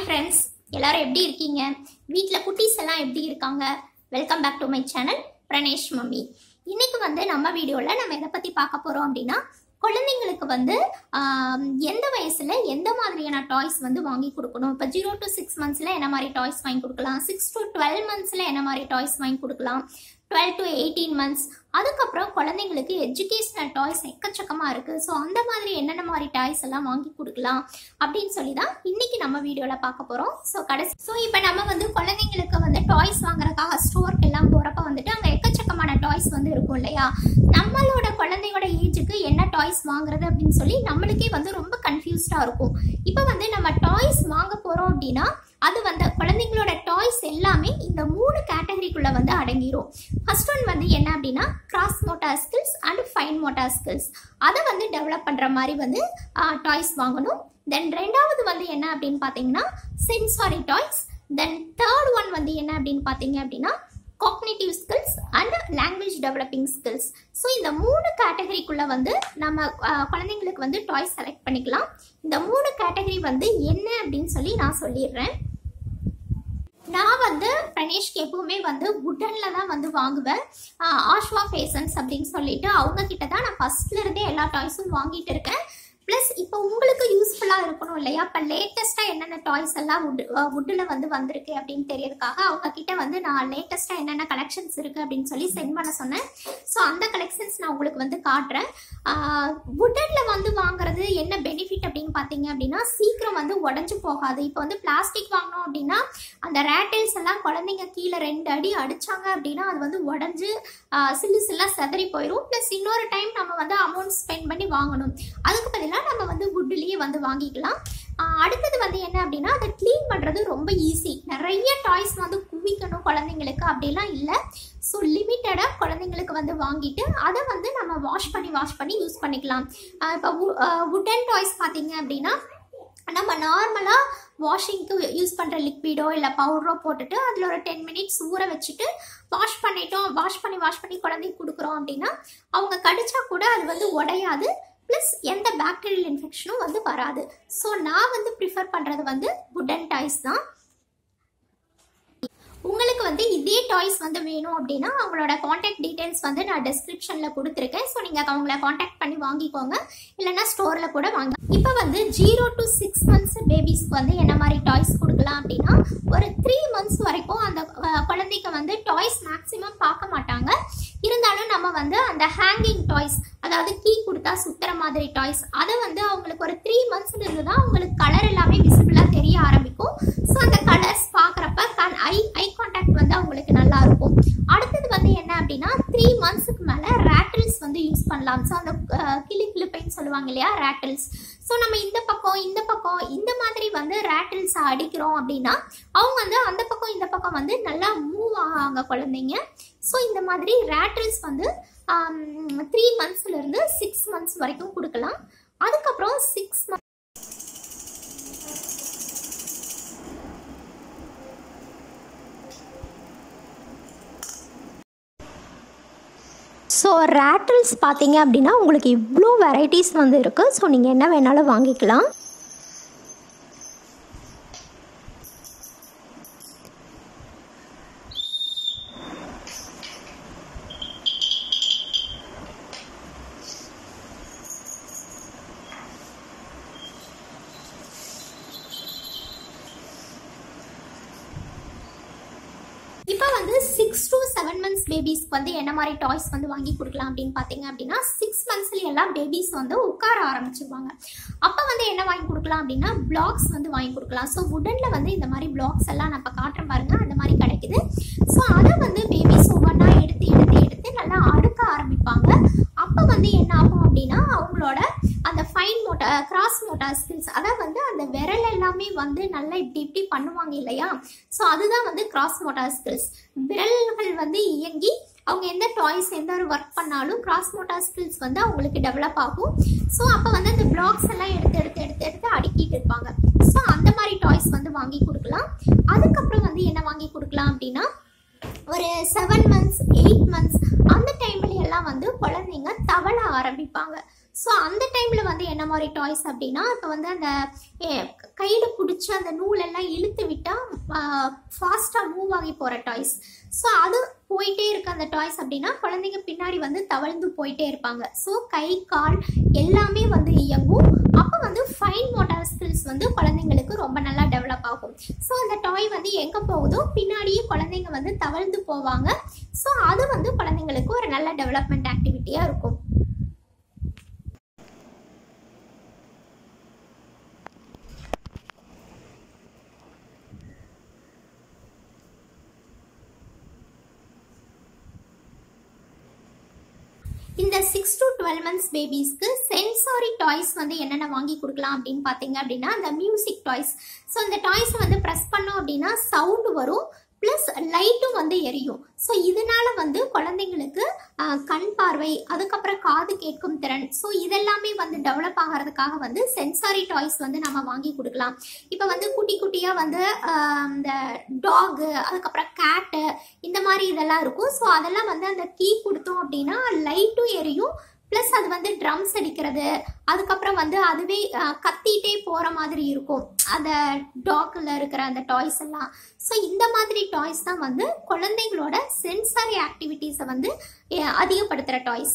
friends எல்லாரும் எப்படி இருக்கீங்க வீட்டில் குட்டீஸ் எல்லாம் எப்படி இருக்காங்க welcome back to my channel Pranesh mummy இன்னைக்கு வந்து நம்ம வீடியோவில் நம்ம எதை பற்றி பார்க்க போகிறோம் அப்படின்னா குழந்தைங்களுக்கு வந்து ஆம், எந்த வயசுல எந்த மாதிரியான டாய்ஸ் வந்து வாங்கி கொடுக்கணும் இப்போ ஜீரோ டு சிக்ஸ் மந்த்ஸ்ல என்ன மாதிரி டாய்ஸ் வாங்கி கொடுக்கலாம் சிக்ஸ் டு டுவெல் மந்த்ஸ்ல என்ன மாதிரி டாய்ஸ் வாங்கி கொடுக்கலாம் டுவெல் டு எயிட்டீன் மந்த்ஸ் அதுக்கப்புறம் குழந்தைங்களுக்கு எஜுகேஷனல் டாய்ஸ் எக்கச்சக்கமாக இருக்குது ஸோ அந்த மாதிரி என்னென்ன மாதிரி டாய்ஸ் எல்லாம் வாங்கி கொடுக்கலாம் அப்படின்னு சொல்லி தான் இன்னைக்கு நம்ம வீடியோவில் பார்க்க போகிறோம் ஸோ கடைசி ஸோ இப்போ நம்ம வந்து குழந்தைங்களுக்கு வந்து டாய்ஸ் வாங்குறதுக்காக ஸ்டோருக்கு எல்லாம் போகிறப்ப வந்துட்டு அங்கே எக்கச்சக்கமான டாய்ஸ் வந்து இருக்கும் இல்லையா நம்மளோட குழந்தையோட ஏஜுக்கு என்ன டாய்ஸ் வாங்குறது அப்படின்னு சொல்லி நம்மளுக்கே வந்து ரொம்ப கன்ஃபியூஸ்டாக இருக்கும் இப்போ வந்து நம்ம டாய்ஸ் வாங்க போகிறோம் அப்படின்னா அது வந்து குழந்தைங்களோட டாய்ஸ் எல்லாமே இந்த மூணு கேட்டகரிக்குள்ள வந்து அடங்கிரும் ஃபர்ஸ்ட் ஒன் வந்து என்ன அப்படின்னா gross motor skills and fine motor skills அதை வந்து டெவலப் பண்ணுற மாதிரி வந்து டாய்ஸ் வாங்கணும் தென் ரெண்டாவது வந்து என்ன அப்படின்னு பார்த்தீங்கன்னா sensory toys then third one வந்து என்ன அப்படின்னு பார்த்தீங்க அப்படின்னா cognitive skills and language developing skills so இந்த மூணு கேட்டகரிக்குள்ள வந்து நம்ம அஹ், குழந்தைங்களுக்கு வந்து டாய்ஸ் செலக்ட் பண்ணிக்கலாம் இந்த மூணு கேட்டகரி வந்து என்ன அப்படின்னு சொல்லி நான் சொல்லிடுறேன் நான் வந்து பிரணேஷ்க்கு எப்பவுமே வந்து வுட்டன்ல தான் வந்து வாங்குவேன் ஆஹ் ஆஷ்வா ஃபேஷன்ஸ் அப்படின்னு சொல்லிட்டு அவங்க கிட்ட தான் நான் ஃபர்ஸ்ட்ல இருந்தே எல்லா டாய்ஸும் வாங்கிட்டு இருக்கேன் ப்ளஸ் இப்போ உங்களுக்கு யூஸ்ஃபுல்லாக இருக்கணும் இல்லையா இப்போ லேட்டஸ்ட்டாக என்னென்ன டாய்ஸ் எல்லாம் வுட் வுட்டில் வந்து வந்திருக்கு அப்படின்னு தெரியறதுக்காக அவங்க கிட்ட வந்து நான் லேட்டஸ்ட்டாக என்னென்ன கலெக்ஷன்ஸ் இருக்குது அப்படின்னு சொல்லி சென்ட் பண்ண சொன்னேன் ஸோ அந்த கலெக்ஷன்ஸ் நான் உங்களுக்கு வந்து காட்டுறேன் வுட்டனில் வந்து வாங்குறது என்ன பெனிஃபிட் அப்படின்னு பார்த்தீங்க அப்படின்னா சீக்கிரம் வந்து உடஞ்சி போகாது இப்போ வந்து பிளாஸ்டிக் வாங்கினோம் அப்படின்னா அந்த ரேட்டில்ஸ் எல்லாம் குழந்தைங்க கீழே ரெண்டு அடி அடிச்சாங்க அப்படின்னா அது வந்து உடஞ்சி சில்லு சில்லாக செதறி போயிடும் ப்ளஸ் இன்னொரு டைம் நம்ம வந்து அமௌண்ட் ஸ்பெண்ட் பண்ணி வாங்கணும் அதுக்கு பதிலாக நம்ம வந்து வுட்லேயே வந்து வாங்கிக்கலாம் ஆஹ் அடுத்தது வந்து என்ன அப்படின்னா அதை க்ளீன் பண்ணுறது ரொம்ப ஈஸி நிறைய டாய்ஸ் வந்து குவிக்கணும் குழந்தைங்களுக்கு அப்படிலாம் இல்லை ஸோ லிமிட்டடாக குழந்தைங்களுக்கு வந்து வாங்கிட்டு அதை வந்து நம்ம வாஷ் பண்ணி வாஷ் பண்ணி யூஸ் பண்ணிக்கலாம் ஆஹ் இப்போ வுட்டன் டாய்ஸ் பார்த்தீங்க அப்படின்னா நம்ம நார்மலாக வாஷிங்க்கு யூஸ் பண்ணுற லிக்விடோ இல்லை பவுடரோ போட்டுட்டு அதில் ஒரு டென் மினிட்ஸ் ஊற வச்சுட்டு வாஷ் பண்ணிட்டோம் வாஷ் பண்ணி வாஷ் பண்ணி குழந்தைக்கு கொடுக்குறோம் அப்படின்னா அவங்க கடிச்சா கூட அது வந்து உடையாது ப்ளஸ் எந்த பாக்டீரியல் இன்ஃபெக்ஷனும் வந்து வராது ஸோ நான் வந்து ப்ரிஃபர் பண்ணுறது வந்து வுடன் டாய்ஸ் தான் உங்களுக்கு வந்து இதே டாய்ஸ் வந்து வேணும் அப்படின்னா அவங்களோட காண்டாக்ட் டீடைல்ஸ் வந்து நான் டிஸ்கிரிப்ஷனில் கொடுத்துருக்கேன் ஸோ நீங்கள் அவங்கள காண்டாக்ட் பண்ணி வாங்கிக்கோங்க இல்லைன்னா ஸ்டோரில் கூட வாங்க இப்போ வந்து ஜீரோ டு சிக்ஸ் மந்த்ஸ் பேபிஸ்க்கு வந்து என்ன மாதிரி டாய்ஸ் கொடுக்கலாம் அப்படின்னா ஒரு த்ரீ மந்த்ஸ் வரைக்கும் அந்த அஹ், குழந்தைக்கு வந்து டாய்ஸ் மேக்ஸிமம் பார்க்க மாட்டாங்க இருந்தாலும் நம்ம வந்து அந்த ஹேங்கிங் டாய்ஸ் அதாவது கீ கொடுத்தா சுத்துற மாதிரி டாய்ஸ் அதை வந்து அவங்களுக்கு ஒரு த்ரீ மந்த்ஸ்ல இருந்து தான் அவங்களுக்கு கலர் எல்லாமே விசிபிளாக தெரிய ஆரம்பிக்கும் ஸோ அந்த கலர்ஸ் பார்க்குறப்ப கண் ஐ ஐ கான்டாக்ட் வந்து அவங்களுக்கு நல்லா இருக்கும் அடுத்தது வந்து என்ன அப்படின்னா த்ரீ மந்த்ஸுக்கு மேலே ரேட்டில்ஸ் வந்து யூஸ் பண்ணலாம் ஸோ அந்த அஹ், கிளி கிளிப்பைன்னு சொல்லுவாங்க இல்லையா ரேட்டில்ஸ் ஸோ நம்ம இந்த பக்கம் இந்த பக்கம் இந்த மாதிரி வந்து ரேட்டில்ஸ் அடிக்கிறோம் அப்படின்னா அவங்க வந்து அந்த பக்கம் இந்த பக்கம் வந்து நல்லா மூவ் ஆகாங்க குழந்தைங்க ஸோ இந்த மாதிரி ரேட்டில்ஸ் வந்து த்ரீ மந்த்ஸ்லேருந்து சிக்ஸ் மந்த்ஸ் வரைக்கும் கொடுக்கலாம் அதுக்கப்புறம் சிக்ஸ் மந்த் ஸோ ரேட்டில்ஸ் பார்த்தீங்க அப்படின்னா உங்களுக்கு இவ்வளோ வெரைட்டிஸ் வந்து இருக்குது ஸோ நீங்கள் என்ன வேணாலும் வாங்கிக்கலாம் இப்போ வந்து சிக்ஸ் டு செவன் மந்த்ஸ் பேபிஸ்க்கு வந்து என்ன மாதிரி டாய்ஸ் வந்து வாங்கி கொடுக்கலாம் அப்படின்னு பார்த்தீங்க அப்படின்னா சிக்ஸ் மந்த்ஸ்ல எல்லாம் பேபிஸ் வந்து உட்கார ஆரம்பிச்சிருவாங்க அப்போ வந்து என்ன வாங்கி கொடுக்கலாம் அப்படின்னா பிளாக்ஸ் வந்து வாங்கி கொடுக்கலாம் ஸோ உடனில் வந்து இந்த மாதிரி பிளாக்ஸ் எல்லாம் நம்ம காட்டுறோம் பாருங்க அந்த மாதிரி கிடைக்குது ஸோ அதை வந்து பேபிஸ் ஒவ்வொன்றா எடுத்து எடுத்து எடுத்து நல்லா அடுக்க ஆரம்பிப்பாங்க அப்போ வந்து என்ன ஆகும் அப்படின்னா அவங்களோட அந்த fine motor gross motor skills அதாவது வந்து அந்த விரல் எல்லாமே வந்து நல்லா இப்படி இப்படி பண்ணுவாங்க இல்லையா ஸோ அதுதான் வந்து கிராஸ் மோட்டார் ஸ்கில்ஸ் விரல்கள் வந்து இயங்கி அவங்க எந்த டாய்ஸ் எந்த ஒரு ஒர்க் பண்ணாலும் கிராஸ் மோட்டார் ஸ்கில்ஸ் வந்து அவங்களுக்கு டெவலப் ஆகும் ஸோ அப்போ வந்து அந்த பிளாக்ஸ் எல்லாம் எடுத்து எடுத்து எடுத்து எடுத்து அடுக்கிட்டு இருப்பாங்க ஸோ அந்த மாதிரி டாய்ஸ் வந்து வாங்கி கொடுக்கலாம் அதுக்கப்புறம் வந்து என்ன வாங்கி கொடுக்கலாம் அப்படின்னா ஒரு செவன் மந்த்ஸ் எயிட் மந்த்ஸ் அந்த டைம்ல எல்லாம் வந்து குழந்தைங்க தவள ஆரம்பிப்பாங்க ஸோ அந்த டைமில் வந்து என்ன மாதிரி டாய்ஸ் அப்படின்னா இப்போ வந்து அந்த கையில் பிடிச்சி அந்த நூலெல்லாம் இழுத்து விட்டால் ஃபாஸ்ட்டாக மூவ் ஆகி போகிற டாய்ஸ் ஸோ அது போயிட்டே இருக்க அந்த டாய்ஸ் அப்படின்னா குழந்தைங்க பின்னாடி வந்து தவழ்ந்து போயிட்டே இருப்பாங்க ஸோ கை கால் எல்லாமே வந்து இயங்கும் அப்போ வந்து ஃபைன் மோட்டார் ஸ்கில்ஸ் வந்து குழந்தைங்களுக்கு ரொம்ப நல்லா டெவலப் ஆகும் ஸோ அந்த டாய் வந்து எங்கே போகுதோ பின்னாடியே குழந்தைங்க வந்து தவழ்ந்து போவாங்க ஸோ அது வந்து குழந்தைங்களுக்கு ஒரு நல்ல டெவலப்மெண்ட் ஆக்டிவிட்டியாக இருக்கும் இந்த சிக்ஸ் டு டுவெல் மந்த்ஸ் பேபிஸ்க்கு சென்சாரி டாய்ஸ் வந்து என்னென்ன வாங்கி கொடுக்கலாம் அப்படின்னு பார்த்தீங்க அப்படின்னா அந்த மியூசிக் டாய்ஸ் ஸோ இந்த டாய்ஸ் வந்து ப்ரெஸ் பண்ணோம் அப்படின்னா சவுண்டு வரும் ப்ளஸ் லைட்டும் வந்து எரியும் ஸோ இதனால வந்து குழந்தைங்களுக்கு ஆஹ், கண் பார்வை அதுக்கப்புறம் காது கேட்கும் திறன் ஸோ இதெல்லாமே வந்து டெவலப் ஆகிறதுக்காக வந்து சென்சாரி டாய்ஸ் வந்து நம்ம வாங்கி கொடுக்கலாம் இப்போ வந்து குட்டி குட்டியாக வந்து ஆஹ், இந்த டாகு அதுக்கப்புறம் கேட்டு இந்த மாதிரி இதெல்லாம் இருக்கும் ஸோ அதெல்லாம் வந்து அந்த கீ கொடுத்தோம் அப்படின்னா லைட்டும் எரியும் ப்ளஸ் அது வந்து ட்ரம்ஸ் அடிக்கிறது அதுக்கப்புறம் வந்து அதுவே அஹ், கத்திட்டே போகிற மாதிரி இருக்கும் அந்த டாக்கில் இருக்கிற அந்த டாய்ஸ் எல்லாம் ஸோ இந்த மாதிரி டாய்ஸ் தான் வந்து குழந்தைங்களோட சென்சாரி ஆக்டிவிட்டீஸை வந்து அஹ், அதிகப்படுத்துகிற டாய்ஸ்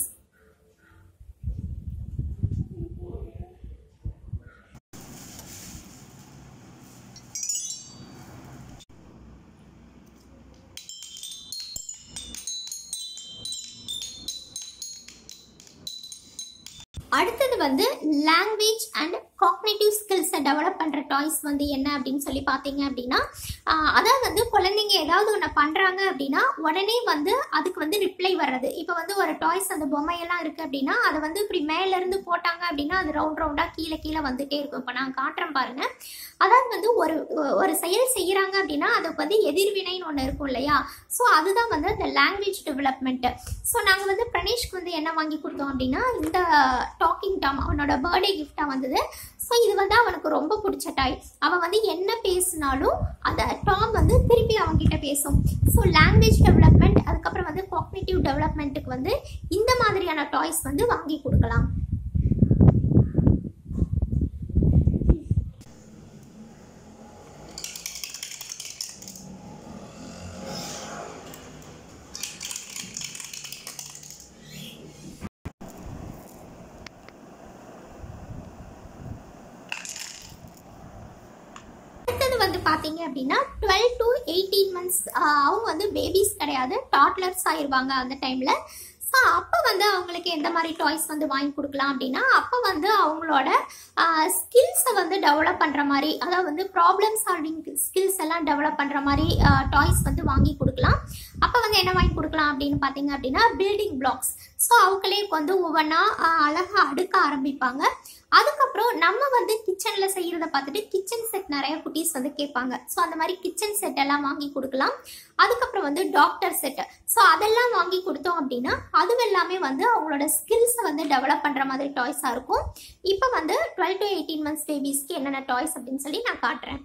அடுத்தது வந்து லாங்குவேஜ் அண்ட் காக்னேட்டிவ் ஸ்கில்ஸை டெவலப் பண்ணுற டாய்ஸ் வந்து என்ன அப்படின்னு சொல்லி பார்த்தீங்க அப்படின்னா ஆஹ் அதாவது வந்து குழந்தைங்க ஏதாவது ஒன்று பண்ணுறாங்க அப்படின்னா உடனே வந்து அதுக்கு வந்து ரிப்ளை வர்றது இப்போ வந்து ஒரு டாய்ஸ் அந்த பொம்மையெல்லாம் இருக்குது அப்படின்னா அதை வந்து இப்படி மேலேருந்து போட்டாங்க அப்படின்னா அது ரவுண்ட் ரவுண்டாக கீழே கீழே வந்துட்டே இருக்கும் இப்போ நான் காட்டுறேன் பாருங்க அதாவது வந்து ஒரு ஒரு செயல் செய்கிறாங்க அப்படின்னா அதுக்கு வந்து எதிர்வினைன்னு ஒன்று இருக்கும் இல்லையா ஸோ அதுதான் வந்து அந்த லாங்குவேஜ் டெவலப்மெண்ட்டு ஸோ நாங்கள் வந்து பிரணேஷ்க்கு வந்து என்ன வாங்கி கொடுத்தோம் அப்படின்னா இந்த டாக்கிங் டாம் அவனோட பர்த்டே கிஃப்டாக வந்தது ஸோ இது வந்து அவனுக்கு ரொம்ப பிடிச்ச டாய் அவன் வந்து என்ன பேசினாலும் அந்த டாம் வந்து திருப்பி அவன்கிட்ட பேசும் ஸோ லாங்குவேஜ் டெவலப்மெண்ட் அதுக்கப்புறம் வந்து காக்னேட்டிவ் டெவலப்மெண்ட்டுக்கு வந்து இந்த மாதிரியான டாய்ஸ் வந்து வாங்கி கொடுக்கலாம் அடுத்தது வந்து பார்த்தீங்க அப்படின்னா டுவெல் டு எயிட்டீன் மந்த்ஸ் அவங்க வந்து பேபிஸ் கிடையாது டாட்லர்ஸ் ஆயிருவாங்க அந்த டைமில் ஸோ அப்போ வந்து அவங்களுக்கு எந்த மாதிரி டாய்ஸ் வந்து வாங்கி கொடுக்கலாம் அப்படின்னா அப்போ வந்து அவங்களோட ஸ்கில்ஸை வந்து டெவலப் பண்ணுற மாதிரி அதாவது வந்து ப்ராப்ளம் சால்விங் ஸ்கில்ஸ் எல்லாம் டெவலப் பண்ணுற மாதிரி டாய்ஸ் வந்து வாங்கி கொடுக்கலாம் அப்போ வந்து என்ன வாங்கி கொடுக்கலாம் அப்படின்னு பார்த்தீங்க அப்படின்னா பில்டிங் பிளாக்ஸ் ஸோ அவங்களே வந்து ஒவ்வொன்றா அழகாக அடுக்க ஆரம்பிப்பாங்க அதுக்கப்புறம் நம்ம வந்து கிச்சனில் செய்கிறத பார்த்துட்டு கிச்சன் செட் நிறைய குட்டீஸ் வந்து கேட்பாங்க ஸோ அந்த மாதிரி கிச்சன் செட் எல்லாம் வாங்கி கொடுக்கலாம் அதுக்கப்புறம் வந்து டாக்டர் செட் ஸோ அதெல்லாம் வாங்கி கொடுத்தோம் அப்படின்னா அது எல்லாமே வந்து அவங்களோட ஸ்கில்ஸை வந்து டெவலப் பண்ணுற மாதிரி டாய்ஸாக இருக்கும் இப்போ வந்து டுவெல் டு எயிட்டீன் மந்த்ஸ் பேபிஸ்க்கு என்னென்ன டாய்ஸ் அப்படின்னு சொல்லி நான் காட்டுறேன்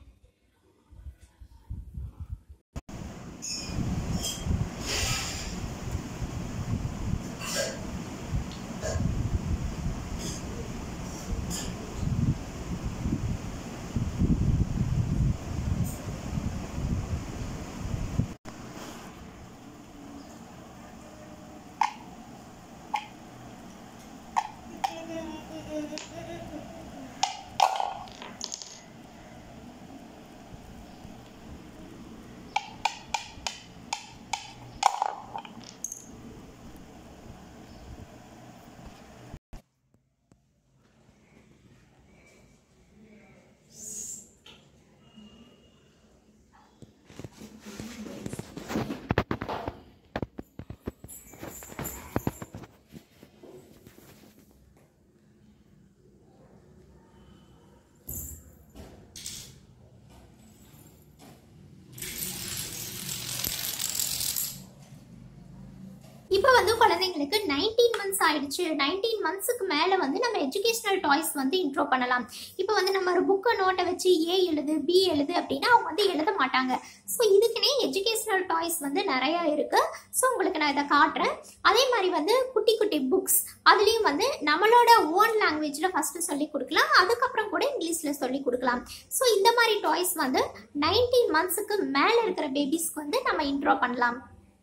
குழந்தைங்களுக்கு நைன்டீன் மந்த்ஸ் ஆயிடுச்சு நைன்டீன் மந்த்ஸுக்கு மேலே வந்து நம்ம எஜுகேஷனல் டாய்ஸ் வந்து இன்ட்ரோ பண்ணலாம் இப்போ வந்து நம்ம ஒரு புக்கை நோட்டை வச்சு ஏ எழுது பி எழுது அப்படின்னா அவங்க வந்து எழுத மாட்டாங்க ஸோ இதுக்குன்னே எஜுகேஷனல் டாய்ஸ் வந்து நிறையா இருக்கு ஸோ உங்களுக்கு நான் இதை காட்டுறேன் அதே மாதிரி வந்து குட்டி குட்டி புக்ஸ் அதுலேயும் வந்து நம்மளோட ஓன் லாங்குவேஜில் ஃபஸ்ட்டு சொல்லி கொடுக்கலாம் அதுக்கப்புறம் கூட இங்கிலீஷில் சொல்லி கொடுக்கலாம் ஸோ இந்த மாதிரி டாய்ஸ் வந்து நைன்டீன் மந்த்ஸுக்கு மேலே இருக்கிற பேபிஸ்க்கு வந்து நம்ம இன்ட்ரோ பண்ணலாம்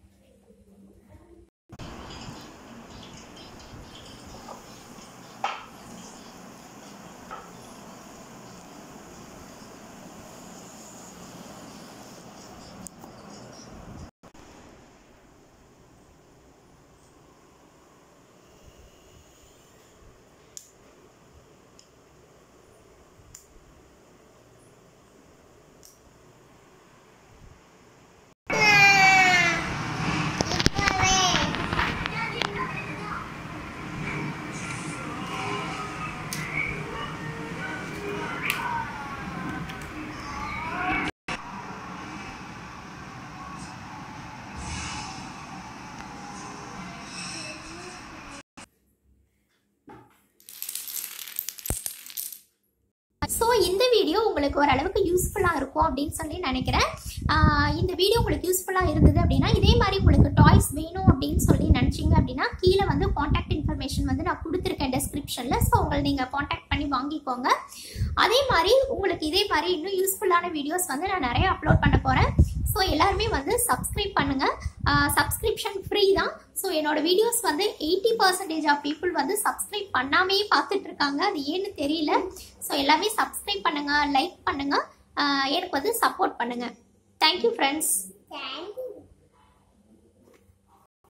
ஸோ இந்த வீடியோ உங்களுக்கு ஓரளவுக்கு யூஸ்ஃபுல்லாக இருக்கும் அப்படின்னு சொல்லி நினைக்கிறேன் ஆஹ் இந்த வீடியோ உங்களுக்கு யூஸ்ஃபுல்லாக இருந்தது அப்படின்னா இதே மாதிரி உங்களுக்கு டாய்ஸ் வேணும் அப்படின்னு சொல்லி நினச்சிங்க அப்படின்னா கீழே வந்து காண்டாக்ட் இன்ஃபர்மேஷன் வந்து நான் கொடுத்துருக்கேன் டெஸ்கிரிப்ஷனில் ஸோ உங்களை நீங்கள் காண்டாக்ட் பண்ணி வாங்கிக்கோங்க அதே மாதிரி உங்களுக்கு இதே மாதிரி இன்னும் யூஸ்ஃபுல்லான வீடியோஸ் வந்து நான் நிறைய அப்லோட் பண்ண போகிறேன் ஸோ எல்லாருமே வந்து சப்ஸ்கிரைப் பண்ணுங்கள் சப்ஸ்கிரிப்ஷன் ஃப்ரீ தான் ஸோ என்னோட வீடியோஸ் வந்து எயிட்டி பர்சன்டேஜ் ஆஃப் பீப்புள் வந்து சப்ஸ்கிரைப் பண்ணாமே பார்த்துட்டு இருக்காங்க அது ஏன்னு தெரியல ஸோ எல்லாமே சப்ஸ்கிரைப் பண்ணுங்க லைக் பண்ணுங்க ஆஹ் எனக்கு வந்து சப்போர்ட் பண்ணுங்க தேங்க்யூ ஃப்ரெண்ட்ஸ் தேங்க்யூ